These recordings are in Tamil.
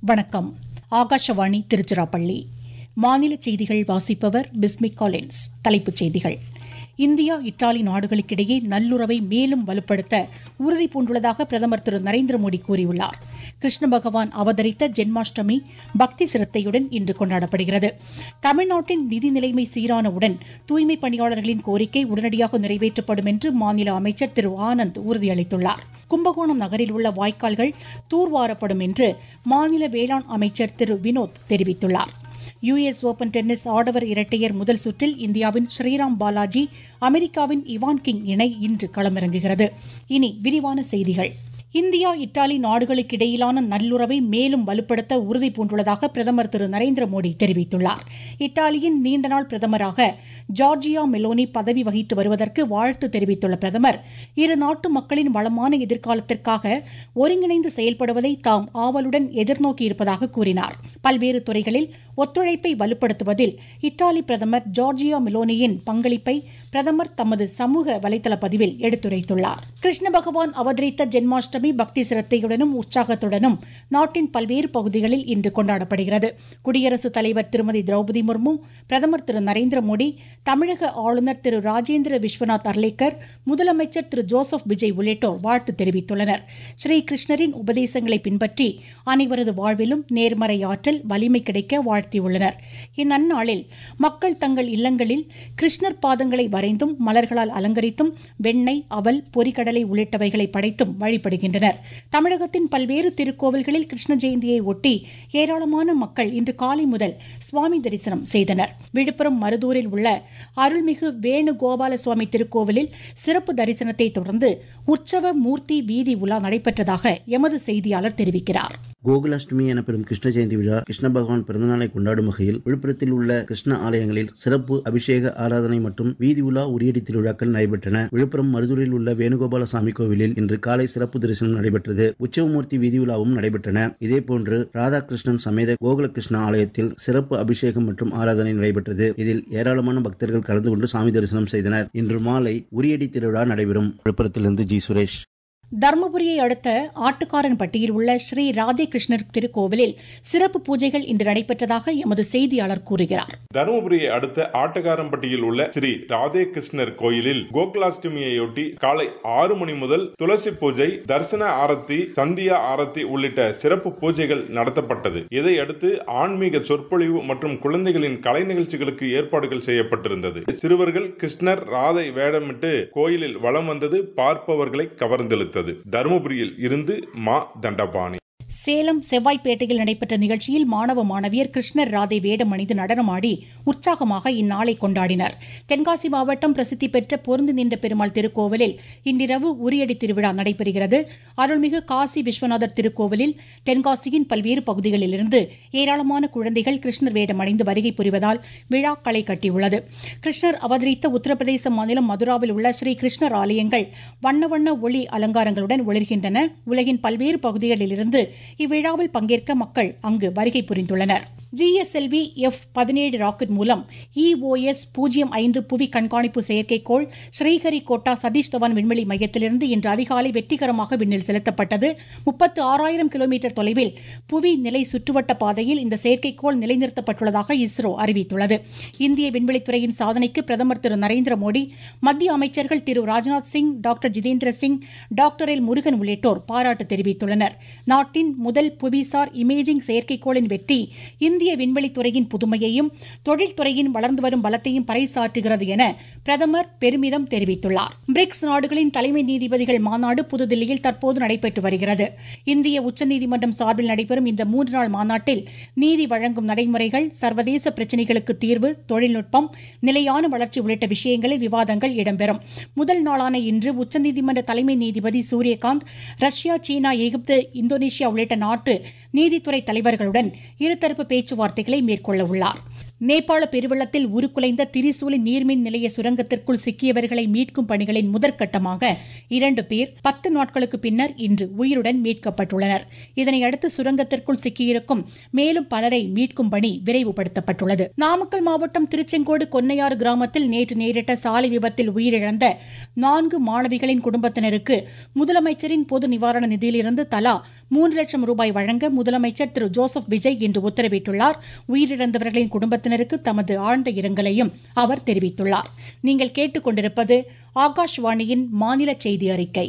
வணக்கம் ஆகாஷவாணி திருச்சிராப்பள்ளி மாநில செய்திகள் வாசிப்பவர் பிஸ்மிக் காலின்ஸ் தலைப்புச் செய்திகள் இந்தியா இத்தாலி நாடுகளுக்கிடையே நல்லுறவை மேலும் வலுப்படுத்த உறுதி பூண்டுள்ளதாக பிரதமர் திரு நரேந்திர மோடி கூறியுள்ளார் கிருஷ்ண பகவான் அவதரித்த ஜென்மாஷ்டமி பக்தி சிரத்தையுடன் இன்று கொண்டாடப்படுகிறது தமிழ்நாட்டின் நிதி நிலைமை சீரானவுடன் தூய்மை பணியாளர்களின் கோரிக்கை உடனடியாக நிறைவேற்றப்படும் என்று மாநில அமைச்சர் திரு ஆனந்த் உறுதியளித்துள்ளார் கும்பகோணம் நகரில் உள்ள வாய்க்கால்கள் தூர்வாரப்படும் என்று மாநில வேளாண் அமைச்சர் திரு வினோத் தெரிவித்துள்ளார் யுஎஸ் ஓபன் டென்னிஸ் ஆடவர் இரட்டையர் முதல் சுற்றில் இந்தியாவின் ஸ்ரீராம் பாலாஜி அமெரிக்காவின் இவான் கிங் இணை இன்று களமிறங்குகிறது இனி விரிவான செய்திகள் இந்தியா இத்தாலி நாடுகளுக்கிடையிலான நல்லுறவை மேலும் வலுப்படுத்த உறுதி பூண்டுள்ளதாக பிரதமர் திரு நரேந்திர மோடி தெரிவித்துள்ளார் இத்தாலியின் நீண்டநாள் பிரதமராக ஜார்ஜியா மெலோனி பதவி வகித்து வருவதற்கு வாழ்த்து தெரிவித்துள்ள பிரதமர் இரு நாட்டு மக்களின் வளமான எதிர்காலத்திற்காக ஒருங்கிணைந்து செயல்படுவதை தாம் ஆவலுடன் எதிர்நோக்கியிருப்பதாக கூறினார் பல்வேறு துறைகளில் ஒத்துழைப்பை வலுப்படுத்துவதில் இத்தாலி பிரதமர் ஜார்ஜியா மெலோனியின் பங்களிப்பை பிரதமர் தமது சமூக வலைதள பதிவில் எடுத்துரைத்துள்ளார் கிருஷ்ண பகவான் அவதரித்த ஜென்மாஷ்டமி பக்தி சிரத்தையுடனும் உற்சாகத்துடனும் நாட்டின் பல்வேறு பகுதிகளில் இன்று கொண்டாடப்படுகிறது குடியரசுத் தலைவர் திருமதி திரௌபதி முர்மு பிரதமர் திரு நரேந்திர மோடி தமிழக ஆளுநர் திரு ராஜேந்திர விஸ்வநாத் அர்லேக்கர் முதலமைச்சர் திரு ஜோசப் விஜய் உள்ளிட்டோர் வாழ்த்து தெரிவித்துள்ளனர் ஸ்ரீ கிருஷ்ணரின் உபதேசங்களை பின்பற்றி அனைவரது வாழ்விலும் நேர்மறை ஆற்றல் வலிமை கிடைக்க வாழ்த்தியுள்ளனர் இந்நன்னாளில் மக்கள் தங்கள் இல்லங்களில் கிருஷ்ணர் பாதங்களை வரைந்தும் மலர்களால் அலங்கரித்தும் வெண்ணெய் அவல் பொறிகடலை உள்ளிட்டவைகளை படைத்தும் வழிபடுகின்றனர் தமிழகத்தின் பல்வேறு திருக்கோவில்களில் கிருஷ்ண ஜெயந்தியை ஒட்டி ஏராளமான மக்கள் இன்று காலை முதல் சுவாமி தரிசனம் செய்தனர் விழுப்புரம் மருதூரில் உள்ள அருள்மிகு வேணுகோபால சுவாமி திருக்கோவிலில் சிறப்பு தரிசனத்தை தொடர்ந்து உற்சவ மூர்த்தி வீதி உலா நடைபெற்றதாக எமது செய்தியாளர் தெரிவிக்கிறார் கோகுலாஷ்டமி எனப்படும் கிருஷ்ண ஜெயந்தி விழா கிருஷ்ண பகவான் பிறந்தநாளை கொண்டாடும் வகையில் விழுப்புரத்தில் உள்ள கிருஷ்ண ஆலயங்களில் சிறப்பு அபிஷேக ஆராதனை மற்றும் வீதி உலா உரியடி திருவிழாக்கள் நடைபெற்றன விழுப்புரம் மருதூரில் உள்ள வேணுகோபால சாமி கோவிலில் இன்று காலை சிறப்பு தரிசனம் நடைபெற்றது உற்சவமூர்த்தி வீதி உலாவும் நடைபெற்றன இதேபோன்று ராதாகிருஷ்ணன் சமேத கோகுலகிருஷ்ண ஆலயத்தில் சிறப்பு அபிஷேகம் மற்றும் ஆராதனை நடைபெற்றது இதில் ஏராளமான பக்தர்கள் கலந்து கொண்டு சாமி தரிசனம் செய்தனர் இன்று மாலை உரியடி திருவிழா நடைபெறும் விழுப்புரத்திலிருந்து ஜி சுரேஷ் தருமபுரியை அடுத்த ஆட்டுக்காரன்பட்டியில் உள்ள ஸ்ரீ ராதே கிருஷ்ணர் திருக்கோவிலில் சிறப்பு பூஜைகள் இன்று நடைபெற்றதாக எமது செய்தியாளர் கூறுகிறார் தருமபுரியை அடுத்த ஆட்டுக்காரம்பட்டியில் உள்ள ஸ்ரீ ராதே கிருஷ்ணர் கோயிலில் கோகுலாஷ்டமியையொட்டி காலை ஆறு மணி முதல் துளசி பூஜை தரிசன ஆரத்தி சந்தியா ஆரத்தி உள்ளிட்ட சிறப்பு பூஜைகள் நடத்தப்பட்டது இதையடுத்து ஆன்மீக சொற்பொழிவு மற்றும் குழந்தைகளின் கலை நிகழ்ச்சிகளுக்கு ஏற்பாடுகள் செய்யப்பட்டிருந்தது சிறுவர்கள் கிருஷ்ணர் ராதை வேடமிட்டு கோயிலில் வலம் வந்தது பார்ப்பவர்களை கவர்ந்தெழுத்தது தருமபுரியில் இருந்து மா தண்டபாணி சேலம் செவ்வாய்ப்பேட்டையில் நடைபெற்ற நிகழ்ச்சியில் மாணவ மாணவியர் கிருஷ்ணர் ராதை வேடம் அணிந்து நடனமாடி உற்சாகமாக இந்நாளை கொண்டாடினர் தென்காசி மாவட்டம் பிரசித்தி பெற்ற பொருந்து நின்ற பெருமாள் திருக்கோவிலில் இன்றிரவு உரியடி திருவிழா நடைபெறுகிறது அருள்மிகு காசி விஸ்வநாதர் திருக்கோவிலில் தென்காசியின் பல்வேறு பகுதிகளிலிருந்து ஏராளமான குழந்தைகள் கிருஷ்ணர் வேடம் அணிந்து வருகை புரிவதால் விழா களை கட்டியுள்ளது கிருஷ்ணர் அவதரித்த உத்தரப்பிரதேச மாநிலம் மதுராவில் உள்ள ஸ்ரீ கிருஷ்ணர் ஆலயங்கள் வண்ண வண்ண ஒளி அலங்காரங்களுடன் ஒளிர்கின்றன உலகின் பல்வேறு பகுதிகளிலிருந்து இவ்விழாவில் பங்கேற்க மக்கள் அங்கு வருகை புரிந்துள்ளனர் ஜிஎஸ்எல்வி எஃப் பதினேழு ராக்கெட் மூலம் இஓஎஸ் பூஜ்ஜியம் ஐந்து புவி கண்காணிப்பு செயற்கைக்கோள் ஸ்ரீஹரிகோட்டா சதீஷ் தவான் விண்வெளி மையத்திலிருந்து இன்று அதிகாலை வெற்றிகரமாக விண்ணில் செலுத்தப்பட்டது முப்பத்து ஆறாயிரம் கிலோமீட்டர் தொலைவில் புவி நிலை சுற்றுவட்ட பாதையில் இந்த செயற்கைக்கோள் நிலைநிறுத்தப்பட்டுள்ளதாக இஸ்ரோ அறிவித்துள்ளது இந்திய விண்வெளித்துறையின் சாதனைக்கு பிரதமர் திரு நரேந்திர மோடி மத்திய அமைச்சர்கள் Thiru Rajnath Singh doctor Jitendra Singh doctor L Murugan உள்ளிட்டோர் பாராட்டு தெரிவித்துள்ளனர் நாட்டின் முதல் புவிசார் இமேஜிங் செயற்கைக்கோளின் வெற்றி இந்திய விண்வெளித்துறையின் புதுமையையும் தொழில்துறையின் வளர்ந்து வரும் பலத்தையும் பறைசாற்றுகிறது என பிரதமர் பெருமிதம் தெரிவித்துள்ளார் பிரிக்ஸ் நாடுகளின் தலைமை நீதிபதிகள் மாநாடு புதுதில்லியில் தற்போது நடைபெற்று வருகிறது இந்திய உச்சநீதிமன்றம் சார்பில் நடைபெறும் இந்த மூன்று நாள் மாநாட்டில் நீதி வழங்கும் நடைமுறைகள் சர்வதேச பிரச்சினைகளுக்கு தீர்வு தொழில்நுட்பம் நிலையான வளர்ச்சி உள்ளிட்ட விஷயங்களில் விவாதங்கள் இடம்பெறும் முதல் நாளான இன்று உச்சநீதிமன்ற தலைமை நீதிபதி Suryakant Russia China Egypt Indonesia உள்ளிட்ட நாட்டு நீதித்துறை தலைவர்களுடன் இருதரப்பு பேச்சுவார்த்தைகளை மேற்கொள்ள உள்ளார் நேபாள பெருவெள்ளத்தில் உருக்குலைந்த திரிசூலி நீர்மின் நிலைய சுரங்கத்திற்குள் சிக்கியவர்களை மீட்கும் பணிகளின் முதற்கட்டமாக இரண்டு பேர் பத்து நாட்களுக்கு பின்னர் இன்று உயிருடன் மீட்கப்பட்டுள்ளனர் இதனையடுத்து சுரங்கத்திற்குள் சிக்கியிருக்கும் மேலும் பலரை மீட்கும் பணி விரைவுபடுத்தப்பட்டுள்ளது நாமக்கல் மாவட்டம் திருச்செங்கோடு கொன்னையாறு கிராமத்தில் நேற்று நேரிட்ட சாலை விபத்தில் உயிரிழந்த நான்கு மாணவிகளின் குடும்பத்தினருக்கு முதலமைச்சரின் பொது நிவாரண நிதியிலிருந்து தலா மூன்று லட்சம் ரூபாய் வழங்க முதலமைச்சர் திரு ஜோசப் விஜய் இன்று உத்தரவிட்டுள்ளார் உயிரிழந்தவர்களின் குடும்பத்தினருக்கு தமது ஆழ்ந்த இரங்கலையும் அவர் தெரிவித்துள்ளார் நீங்கள் கேட்டுக்கொண்டிருப்பது ஆகாஷ்வாணியின் மாநில செய்தி அறிக்கை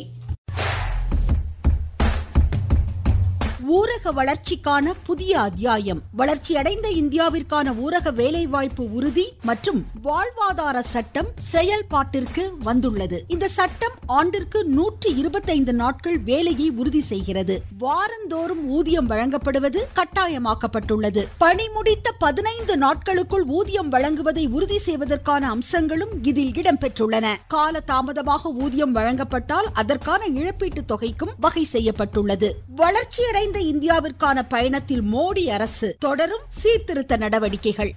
ஊரக வளர்ச்சிக்கான புதிய அத்தியாயம் வளர்ச்சியடைந்த இந்தியாவிற்கான ஊரக வேலைவாய்ப்பு உறுதி மற்றும் வாழ்வாதார சட்டம் செயல்பாட்டிற்கு வந்துள்ளது இந்த சட்டம் ஆண்டிற்கு நூற்றி இருபத்தைந்து நாட்கள் வேலையை உறுதி செய்கிறது வாரந்தோறும் ஊதியம் வழங்கப்படுவது கட்டாயமாக்கப்பட்டுள்ளது பணி முடித்த பதினைந்து நாட்களுக்குள் ஊதியம் வழங்குவதை உறுதி செய்வதற்கான அம்சங்களும் இதில் இடம்பெற்றுள்ளன கால தாமதமாக ஊதியம் வழங்கப்பட்டால் அதற்கான இழப்பீட்டுத் தொகைக்கும் வகை செய்யப்பட்டுள்ளது வளர்ச்சியடைந்த இந்தியாவிற்கான பயணத்தில் மோடி அரசு தொடரும் சீர்திருத்த நடவடிக்கைகள்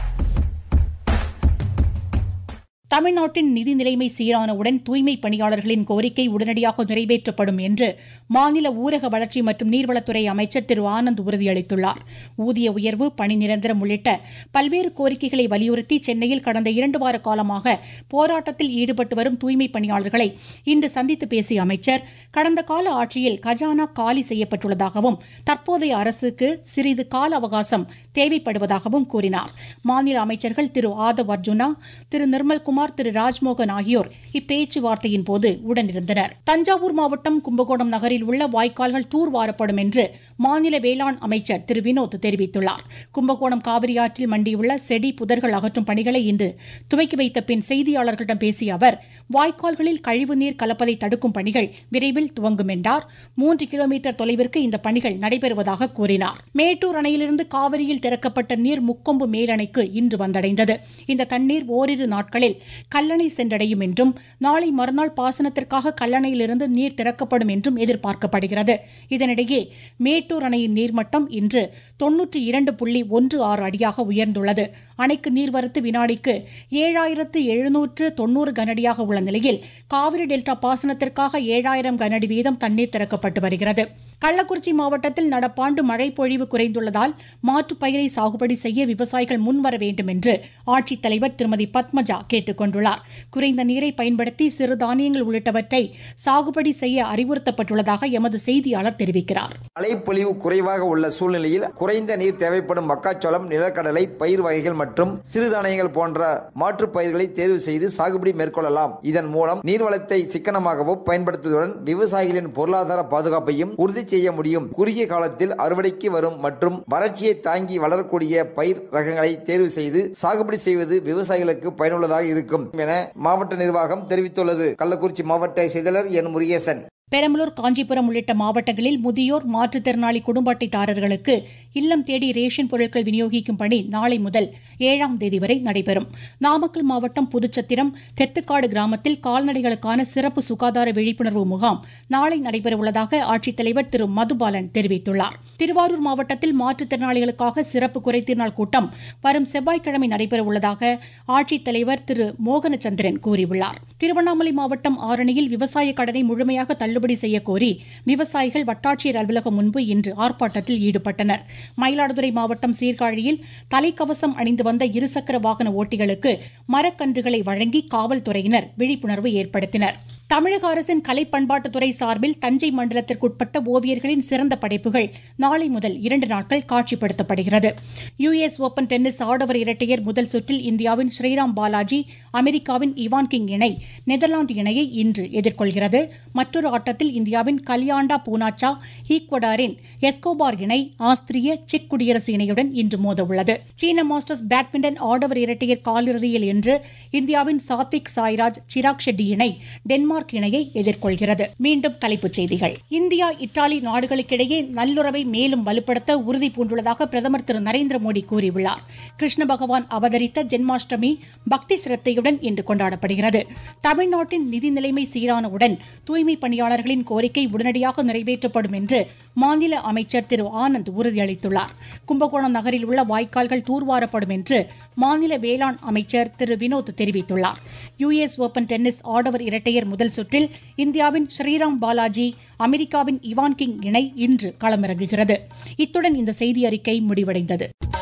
தமிழ்நாட்டின் நிதி நிலைமை சீரானவுடன் தூய்மை பணியாளர்களின் கோரிக்கை உடனடியாக நிறைவேற்றப்படும் என்று மாநில ஊரக வளர்ச்சி மற்றும் நீர்வளத்துறை அமைச்சர் திரு ஆனந்த் உறுதியளித்துள்ளார் ஊதிய உயர்வு பணி நிரந்தரம் உள்ளிட்ட பல்வேறு கோரிக்கைகளை வலியுறுத்தி சென்னையில் கடந்த இரண்டு வார காலமாக போராட்டத்தில் ஈடுபட்டு வரும் தூய்மை பணியாளர்களை இன்று சந்தித்து பேசிய அமைச்சர் கடந்த கால ஆட்சியில் கஜானா காலி செய்யப்பட்டுள்ளதாகவும் தற்போதைய அரசுக்கு சிறிது கால அவகாசம் தேவைப்படுவதாகவும் கூறினார் மாநில அமைச்சர்கள் திரு ஆதவ் அர்ஜுனா திரு நிர்மல்குமார் குமார் திரு ராஜ்மோகன் ஆகியோர் இப்பேச்சுவார்த்தையின் போது உடனிருந்தனர் தஞ்சாவூர் மாவட்டம் கும்பகோணம் நகரில் உள்ள வாய்க்கால்கள் தூர்வாரப்படும் என்று மாநில வேளாண் அமைச்சர் திரு வினோத் தெரிவித்துள்ளார் கும்பகோணம் காவிரி ஆற்றில் மண்டியுள்ள செடி புதர்கள் அகற்றும் பணிகளை இன்று துவக்கி வைத்த பின் செய்தியாளர்களிடம் பேசிய அவர் வாய்க்கால்களில் கழிவுநீர் கலப்பதை தடுக்கும் பணிகள் விரைவில் துவங்கும் என்றார் மூன்று கிலோமீட்டர் தொலைவிற்கு இந்த பணிகள் நடைபெறுவதாக கூறினார் மேட்டூர் அணையிலிருந்து காவிரியில் திறக்கப்பட்ட நீர் முக்கொம்பு மேலணைக்கு இன்று வந்தடைந்தது இந்த தண்ணீர் ஓரிரு நாட்களில் கல்லணை சென்றடையும் என்றும் நாளை மறுநாள் பாசனத்திற்காக கல்லணையிலிருந்து நீர் திறக்கப்படும் என்றும் எதிர்பார்க்கப்படுகிறது இதனிடையே மேட்டூர் அணையின் நீர்மட்டம் இன்று தொன்னூற்றி இரண்டு புள்ளி ஒன்று ஆறு அடியாக உயர்ந்துள்ளது அணைக்கு நீர்வரத்து வினாடிக்கு ஏழாயிரத்து எழுநூற்று தொன்னூறு கனஅடியாக உள்ள நிலையில் காவிரி டெல்டா பாசனத்திற்காக ஏழாயிரம் கனஅடி வீதம் தண்ணீர் திறக்கப்பட்டு வருகிறது கள்ளக்குறிச்சி மாவட்டத்தில் நடப்பாண்டு மழை பொழிவு குறைந்துள்ளதால் மாற்றுப் பயிரை சாகுபடி செய்ய விவசாயிகள் முன்வர வேண்டும் என்று ஆட்சித்தலைவர் திருமதி பத்மஜா கேட்டுக் கொண்டுள்ளார் குறைந்த நீரை பயன்படுத்தி சிறு தானியங்கள் உள்ளிட்டவற்றை சாகுபடி செய்ய அறிவுறுத்தப்பட்டுள்ளதாக எமது செய்தியாளர் தெரிவிக்கிறார் மழைப்பொழிவு குறைவாக உள்ள சூழ்நிலையில் குறைந்த நீர் தேவைப்படும் மக்காச்சோளம் நிலக்கடலை பயிர் வகைகள் மற்றும் சிறுதானியங்கள் போன்ற மாற்றுப் பயிர்களை தேர்வு செய்து சாகுபடி மேற்கொள்ளலாம் இதன் மூலம் நீர்வளத்தை சிக்கனமாகவும் பயன்படுத்துவதுடன் விவசாயிகளின் பொருளாதார பாதுகாப்பையும் உறுதி செய்ய முடியும் குறுகிய காலத்தில் அறுவடைக்கு வரும் மற்றும் வறட்சியை தாங்கி வளரக்கூடிய பயிர் ரகங்களை தேர்வு செய்து சாகுபடி செய்வது விவசாயிகளுக்கு பயனுள்ளதாக இருக்கும் என மாவட்ட நிர்வாகம் தெரிவித்துள்ளது கள்ளக்குறிச்சி மாவட்ட செயலர் என் முருகேசன் பெரம்பலூர் காஞ்சிபுரம் உள்ளிட்ட மாவட்டங்களில் முதியோர் மாற்றுத்திறனாளி குடும்ப அட்டைதாரர்களுக்கு இல்லம் தேடி ரேஷன் பொருட்கள் விநியோகிக்கும் பணி நாளை முதல் ஏழாம் தேதி வரை நடைபெறும் நாமக்கல் மாவட்டம் புதுச்சத்திரம் தெத்துக்காடு கிராமத்தில் கால்நடைகளுக்கான சிறப்பு சுகாதார விழிப்புணர்வு முகாம் நாளை நடைபெறவுள்ளதாக ஆட்சித்தலைவர் திரு மதுபாலன் தெரிவித்துள்ளார் திருவாரூர் மாவட்டத்தில் மாற்றுத்திறனாளிகளுக்காக சிறப்பு குறைதீர் நாள் கூட்டம் வரும் செவ்வாய்க்கிழமை நடைபெறவுள்ளதாக ஆட்சித்தலைவர் திரு மோகனச்சந்திரன் கூறியுள்ளார் திருவண்ணாமலை மாவட்டம் ஆரணியில் விவசாய கடனை முழுமையாக தள்ளுபடி தள்ளுபடி செய்ய கோரி விவசாயிகள் வட்டாட்சியர் அலுவலகம் முன்பு இன்று ஆர்ப்பாட்டத்தில் ஈடுபட்டனர் மயிலாடுதுறை மாவட்டம் சீர்காழியில் தலைக்கவசம் அணிந்து வந்த இருசக்கர வாகன ஓட்டிகளுக்கு மரக்கன்றுகளை வழங்கி காவல்துறையினர் விழிப்புணர்வு ஏற்படுத்தினர் தமிழக அரசின் கலை பண்பாட்டுத்துறை சார்பில் தஞ்சை மண்டலத்திற்குட்பட்ட ஓவியர்களின் சிறந்த படைப்புகள் நாளை முதல் இரண்டு நாட்கள் காட்சிப்படுத்தப்படுகிறது யுஎஸ் ஓபன் டென்னிஸ் ஆடவர் இரட்டையர் முதல் சுற்றில் இந்தியாவின் ஸ்ரீராம் பாலாஜி அமெரிக்காவின் இவான் கிங் இணை நெதர்லாந்து இணையை இன்று எதிர்கொள்கிறது மற்றொரு ஆட்டத்தில் இந்தியாவின் கல்யாண்டா பூனாச்சா ஈக்வடாரின் எஸ்கோபார் இணை ஆஸ்திரிய செக் குடியரசு இணையுடன் இன்று மோதவுள்ளது சீன மாஸ்டர்ஸ் பேட்மிண்டன் ஆடவர் இரட்டையர் காலிறுதியில் இன்று இந்தியாவின் சாத்விக் சாய்ராஜ் சிராக் ஷெட்டி இணை டென்மார்க் இணையை எதிர்கொள்கிறது மீண்டும் தலைப்புச் செய்திகள் இந்தியா இத்தாலி நாடுகளுக்கிடையே நல்லுறவை மேலும் வலுப்படுத்த உறுதி பூண்டுள்ளதாக பிரதமர் திரு நரேந்திர மோடி கூறியுள்ளார் கிருஷ்ண பகவான் அவதரித்த ஜென்மாஷ்டமி பக்தி சிரத்தையுடன் இன்று கொண்டாடப்படுகிறது தமிழ்நாட்டின் நிதி நிலைமை சீரானவுடன் தூய்மை பணியாளர்களின் கோரிக்கை உடனடியாக நிறைவேற்றப்படும் என்று மாநில அமைச்சர் திரு ஆனந்த் உறுதியளித்துள்ளார் கும்பகோணம் நகரில் உள்ள வாய்க்கால்கள் தூர்வாரப்படும் என்று மாநில வேளாண் அமைச்சர் திரு வினோத் தெரிவித்துள்ளார் யுஎஸ் ஓபன் டென்னிஸ் ஆடவர் இரட்டையர் முதல் சுற்றில் இந்தியாவின் ஸ்ரீராம் பாலாஜி அமெரிக்காவின் இவான் கிங் இணை இன்று களமிறங்குகிறது இத்துடன் இந்த செய்தி அறிக்கை முடிவடைந்தது